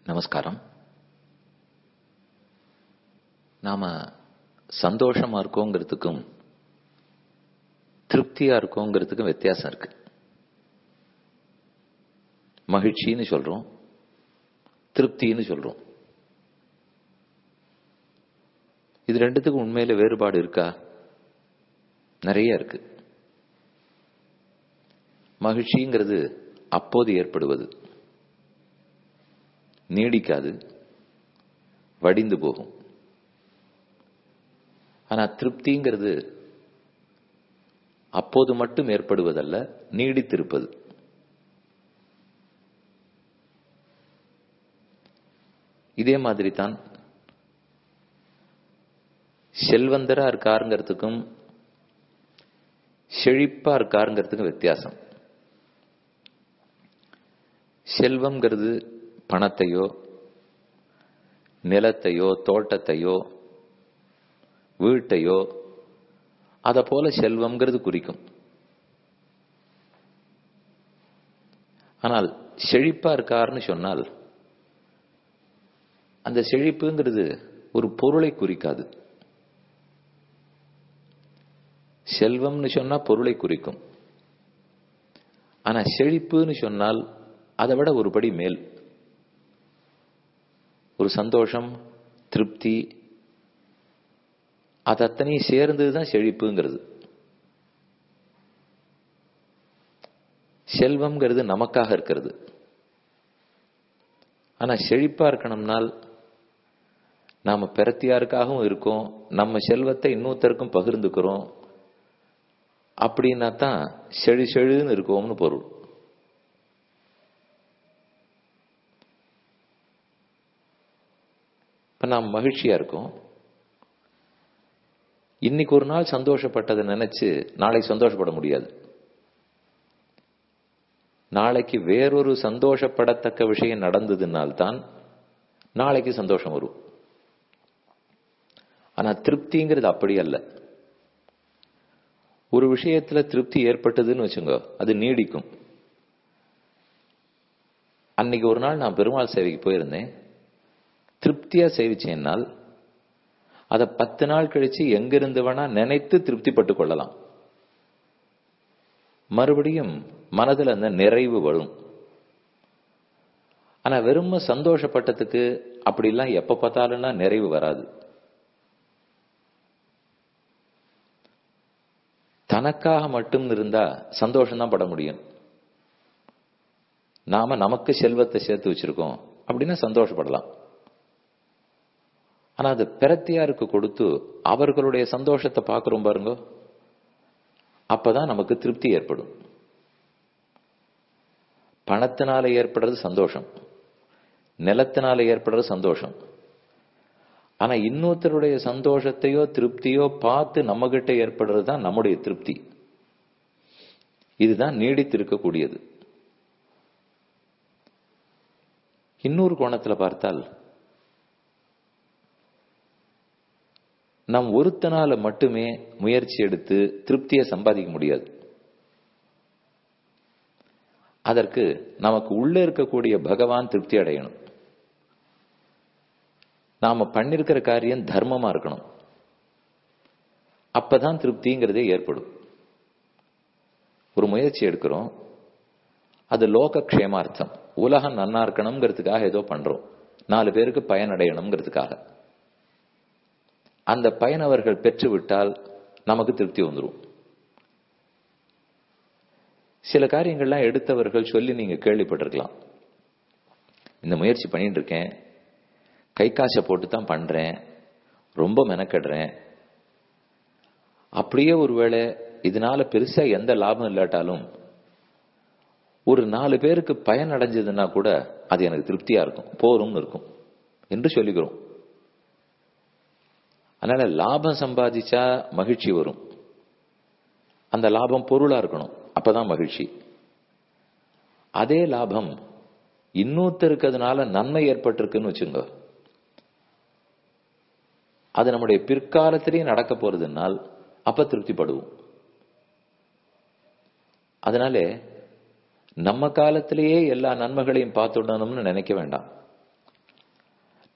நமஸ்காரம் நாம சந்தோஷமா இருக்கோங்கிறதுக்கும் திருப்தியா இருக்கோங்கிறதுக்கும் வித்தியாசம் இருக்கு மகிழ்ச்சின்னு சொல்றோம் திருப்தின்னு சொல்றோம் இது ரெண்டுத்துக்கும் உண்மையில வேறுபாடு இருக்கா நிறைய இருக்கு மகிழ்ச்சிங்கிறது அப்போது ஏற்படுவது நீடிக்காது வடிந்து போகும் ஆனா திருப்திங்கிறது அப்போது மட்டும் ஏற்படுவதல்ல நீடித்திருப்பது இதே மாதிரி தான் செல்வந்தரா இருக்காருங்கிறதுக்கும் செழிப்பா இருக்காருங்கிறதுக்கும் வித்தியாசம் செல்வம்ங்கிறது பணத்தையோ நிலத்தையோ தோட்டத்தையோ வீட்டையோ அத போல செல்வம்ங்கிறது குறிக்கும் ஆனால் செழிப்பா இருக்காருன்னு சொன்னால் அந்த செழிப்புங்கிறது ஒரு பொருளை குறிக்காது செல்வம்னு சொன்னா பொருளை குறிக்கும் ஆனா செழிப்புன்னு சொன்னால் அதை விட ஒரு படி மேல் ஒரு சந்தோஷம் திருப்தி அது அத்தனையும் சேர்ந்ததுதான் செழிப்புங்கிறது செல்வம்ங்கிறது நமக்காக இருக்கிறது ஆனா செழிப்பா இருக்கணும்னால் நாம பிறத்தியாருக்காகவும் இருக்கோம் நம்ம செல்வத்தை இன்னொருத்தருக்கும் பகிர்ந்துக்கிறோம் அப்படின்னா தான் செழு செழுன்னு இருக்கோம்னு பொருள் இப்ப நாம் மகிழ்ச்சியா இருக்கோம் இன்னைக்கு ஒரு நாள் சந்தோஷப்பட்டதை நினைச்சு நாளை சந்தோஷப்பட முடியாது நாளைக்கு வேறொரு சந்தோஷப்படத்தக்க விஷயம் நடந்ததுனால்தான் நாளைக்கு சந்தோஷம் வரும் ஆனா திருப்திங்கிறது அப்படி அல்ல ஒரு விஷயத்துல திருப்தி ஏற்பட்டதுன்னு வச்சுங்க அது நீடிக்கும் அன்னைக்கு ஒரு நாள் நான் பெருமாள் சேவைக்கு போயிருந்தேன் திருப்தியா சேவிச்சேன்னால் அதை பத்து நாள் கழிச்சு எங்கிருந்து வேணா நினைத்து திருப்திப்பட்டு கொள்ளலாம் மறுபடியும் மனதில் அந்த நிறைவு வரும் ஆனா வெறும் சந்தோஷப்பட்டதுக்கு அப்படிலாம் எப்ப பார்த்தாலும்னா நிறைவு வராது தனக்காக மட்டும் இருந்தா சந்தோஷம் தான் பட முடியும் நாம நமக்கு செல்வத்தை சேர்த்து வச்சிருக்கோம் அப்படின்னா சந்தோஷப்படலாம் ஆனா அது பிரத்தியாருக்கு கொடுத்து அவர்களுடைய சந்தோஷத்தை பார்க்கிறோம் பாருங்க அப்பதான் நமக்கு திருப்தி ஏற்படும் பணத்தினால ஏற்படுறது சந்தோஷம் நிலத்தினால ஏற்படுறது சந்தோஷம் ஆனா இன்னொருத்தருடைய சந்தோஷத்தையோ திருப்தியோ பார்த்து நம்ம கிட்ட ஏற்படுறது தான் நம்முடைய திருப்தி இதுதான் நீடித்திருக்கக்கூடியது இன்னொரு கோணத்துல பார்த்தால் நம் ஒருத்தனால மட்டுமே முயற்சி எடுத்து திருப்தியை சம்பாதிக்க முடியாது அதற்கு நமக்கு உள்ள இருக்கக்கூடிய பகவான் திருப்தி அடையணும் நாம பண்ணிருக்கிற காரியம் தர்மமா இருக்கணும் அப்பதான் திருப்திங்கிறதே ஏற்படும் ஒரு முயற்சி எடுக்கிறோம் அது லோக க்ஷேமார்த்தம் உலகம் நன்னா இருக்கணுங்கிறதுக்காக ஏதோ பண்றோம் நாலு பேருக்கு பயனடையணுங்கிறதுக்காக அந்த பயன் அவர்கள் பெற்றுவிட்டால் நமக்கு திருப்தி வந்துடும் சில காரியங்கள்லாம் எடுத்தவர்கள் சொல்லி நீங்க கேள்விப்பட்டிருக்கலாம் இந்த முயற்சி பண்ணிட்டு இருக்கேன் கை காசை போட்டு தான் பண்றேன் ரொம்ப மெனக்கடுறேன் அப்படியே ஒருவேளை இதனால பெருசா எந்த லாபம் இல்லாட்டாலும் ஒரு நாலு பேருக்கு பயன் அடைஞ்சதுன்னா கூட அது எனக்கு திருப்தியா இருக்கும் போரும்னு இருக்கும் என்று சொல்லிக்கிறோம் அதனால லாபம் சம்பாதிச்சா மகிழ்ச்சி வரும் அந்த லாபம் பொருளா இருக்கணும் அப்பதான் மகிழ்ச்சி அதே லாபம் இன்னொருத்தருக்கு அதனால நன்மை ஏற்பட்டிருக்குன்னு வச்சுங்க அது நம்முடைய பிற்காலத்திலேயே நடக்க போறதுனால் அப்ப திருப்திப்படுவோம் அதனால நம்ம காலத்திலேயே எல்லா நன்மைகளையும் பார்த்துடணும்னு நினைக்க வேண்டாம்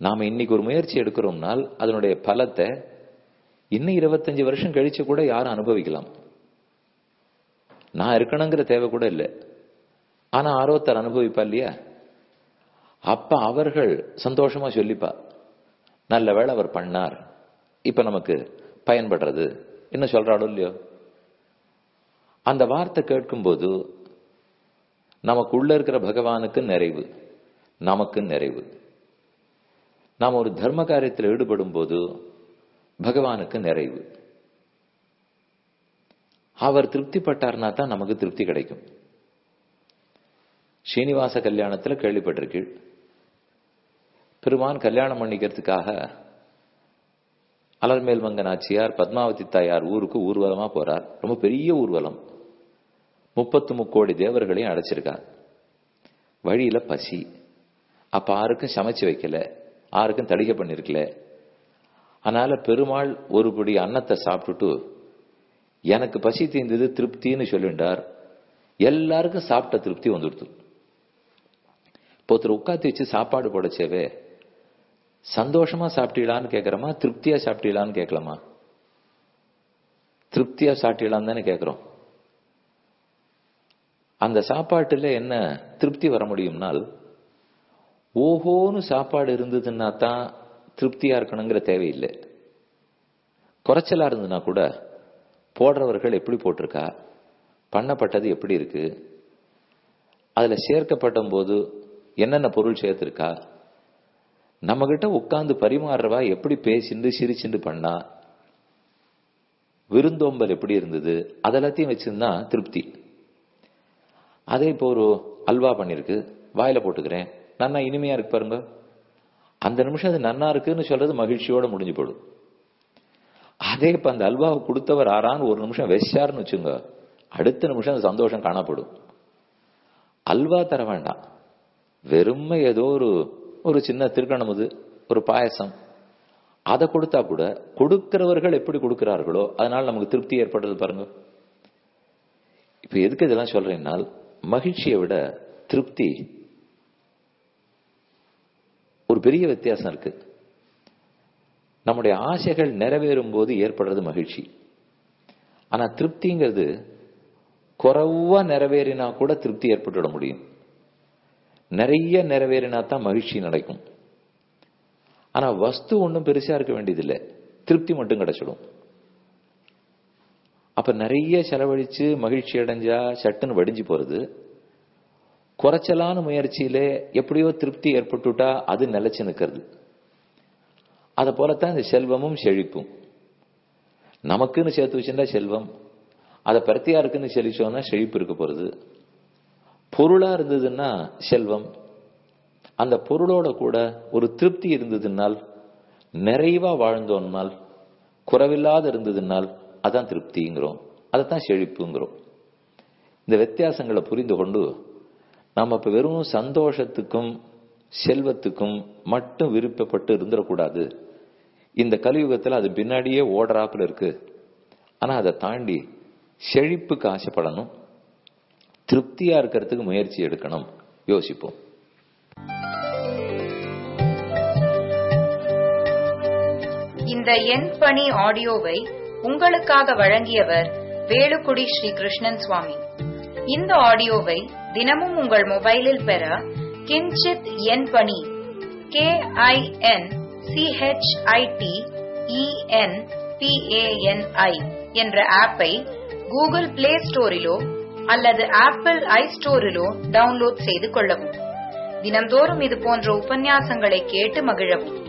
நாம இன்னைக்கு ஒரு முயற்சி எடுக்கிறோம்னால் அதனுடைய பலத்தை இன்னும் இருபத்தஞ்சு வருஷம் கழிச்சு கூட யாரும் அனுபவிக்கலாம் நான் இருக்கணுங்கிற தேவை கூட இல்லை ஆனா ஆரோத்தர் அனுபவிப்பா இல்லையா அப்ப அவர்கள் சந்தோஷமா சொல்லிப்பா நல்ல வேளை அவர் பண்ணார் இப்ப நமக்கு பயன்படுறது என்ன சொல்றாளோ இல்லையோ அந்த வார்த்தை கேட்கும்போது நமக்கு உள்ள இருக்கிற பகவானுக்கு நிறைவு நமக்கு நிறைவு நாம் ஒரு தர்ம காரியத்தில் ஈடுபடும் போது பகவானுக்கு நிறைவு அவர் திருப்திப்பட்டார்னா தான் நமக்கு திருப்தி கிடைக்கும் ஸ்ரீனிவாச கல்யாணத்துல கேள்விப்பட்டிருக்கு பெருமான் கல்யாணம் பண்ணிக்கிறதுக்காக அலர்மேல் மங்க நாச்சியார் பத்மாவதி தாயார் ஊருக்கு ஊர்வலமா போறார் ரொம்ப பெரிய ஊர்வலம் முப்பத்து முக்கோடி தேவர்களையும் அடைச்சிருக்கார் வழியில பசி அப்ப யாருக்கும் சமைச்சு வைக்கல யாருக்கும் தடிக்க பண்ணிருக்கல அதனால பெருமாள் ஒரு படி அன்னத்தை சாப்பிட்டுட்டு எனக்கு பசி தீர்ந்தது திருப்தின்னு சொல்லிண்டார் எல்லாருக்கும் சாப்பிட்ட திருப்தி வந்துடுது இப்போ ஒருத்தர் உட்காந்து வச்சு சாப்பாடு போடச்சேவே சந்தோஷமா சாப்பிட்டீங்களான்னு கேட்கிறோமா திருப்தியா சாப்பிட்டீங்களான்னு கேட்கலாமா திருப்தியா சாப்பிட்டீங்களான்னு தானே கேட்கிறோம் அந்த சாப்பாட்டுல என்ன திருப்தி வர முடியும்னால் ஓஹோன்னு சாப்பாடு இருந்ததுன்னா தான் திருப்தியா இருக்கணுங்கிற தேவையில்லை குறைச்சலா இருந்ததுன்னா கூட போடுறவர்கள் எப்படி போட்டிருக்கா பண்ணப்பட்டது எப்படி இருக்கு அதுல சேர்க்கப்பட்ட போது என்னென்ன பொருள் சேர்த்திருக்கா நம்ம கிட்ட உட்கார்ந்து பரிமாறுறவா எப்படி பேசிண்டு சிரிச்சுண்டு பண்ணா விருந்தோம்பல் எப்படி இருந்தது அதெல்லாத்தையும் வச்சிருந்தா திருப்தி அதே இப்போ ஒரு அல்வா பண்ணிருக்கு வாயில போட்டுக்கிறேன் நன்னா இனிமையா இருக்கு பாருங்க அந்த நிமிஷம் அது நன்னா இருக்குன்னு சொல்றது மகிழ்ச்சியோட முடிஞ்சு போடும் அதே இப்ப அந்த அல்வாவை கொடுத்தவர் ஆறான்னு ஒரு நிமிஷம் வெச்சாருன்னு வச்சுங்க அடுத்த நிமிஷம் அந்த சந்தோஷம் காணப்படும் அல்வா தர வேண்டாம் வெறுமை ஏதோ ஒரு ஒரு சின்ன திருக்கணமுது ஒரு பாயசம் அதை கொடுத்தா கூட கொடுக்கிறவர்கள் எப்படி கொடுக்கிறார்களோ அதனால நமக்கு திருப்தி ஏற்படுறது பாருங்க இப்ப எதுக்கு இதெல்லாம் சொல்றேன்னால் மகிழ்ச்சியை விட திருப்தி ஒரு பெரிய வித்தியாசம் இருக்கு நம்முடைய ஆசைகள் நிறைவேறும் போது ஏற்படுறது மகிழ்ச்சி ஆனா திருப்திங்கிறது குறைவா நிறைவேறினா கூட திருப்தி ஏற்பட்டுவிட முடியும் நிறைய நிறைவேறினா தான் மகிழ்ச்சி நடக்கும் ஆனா வஸ்து ஒன்றும் பெருசா இருக்க வேண்டியதில்லை திருப்தி மட்டும் கிடைச்சிடும் அப்ப நிறைய செலவழிச்சு மகிழ்ச்சி அடைஞ்சா சட்டுன்னு வடிஞ்சு போறது குறைச்சலான முயற்சியிலே எப்படியோ திருப்தி ஏற்பட்டுட்டா அது நிலைச்சு நிற்கிறது அதை போலத்தான் இந்த செல்வமும் செழிப்பும் நமக்குன்னு சேர்த்து வச்சிருந்தா செல்வம் அதை பிரத்தியாருக்குன்னு செழிச்சோம்னா செழிப்பு இருக்க போறது பொருளா இருந்ததுன்னா செல்வம் அந்த பொருளோட கூட ஒரு திருப்தி இருந்ததுனால் நிறைவா வாழ்ந்தோம்னால் குறைவில்லாத இருந்ததுனால் அதான் திருப்திங்கிறோம் அதைத்தான் செழிப்புங்கிறோம் இந்த வித்தியாசங்களை புரிந்து கொண்டு நாம் இப்ப வெறும் சந்தோஷத்துக்கும் செல்வத்துக்கும் மட்டும் விருப்பப்பட்டு இருந்துடக்கூடாது இந்த கலியுகத்தில் அது பின்னாடியே ஓடுறாப்புல இருக்கு ஆனா அதை தாண்டி செழிப்புக்கு ஆசைப்படணும் திருப்தியா இருக்கிறதுக்கு முயற்சி எடுக்கணும் யோசிப்போம் இந்த எண் பணி ஆடியோவை உங்களுக்காக வழங்கியவர் வேலுக்குடி ஸ்ரீ கிருஷ்ணன் சுவாமி இந்த ஆடியோவை தினமும் உங்கள் மொபைலில் பெற கிஞ்சித் எண் பணி கே ஐ என் சிஹெச்ஐடி இஎன் பிஏஎன்ஐ என்ற ஆப்பை கூகுள் பிளே ஸ்டோரிலோ அல்லது ஆப்பிள் ஐ ஸ்டோரிலோ டவுன்லோட் செய்து கொள்ளவும் தினம்தோறும் இது போன்ற உபன்யாசங்களை கேட்டு மகிழவும்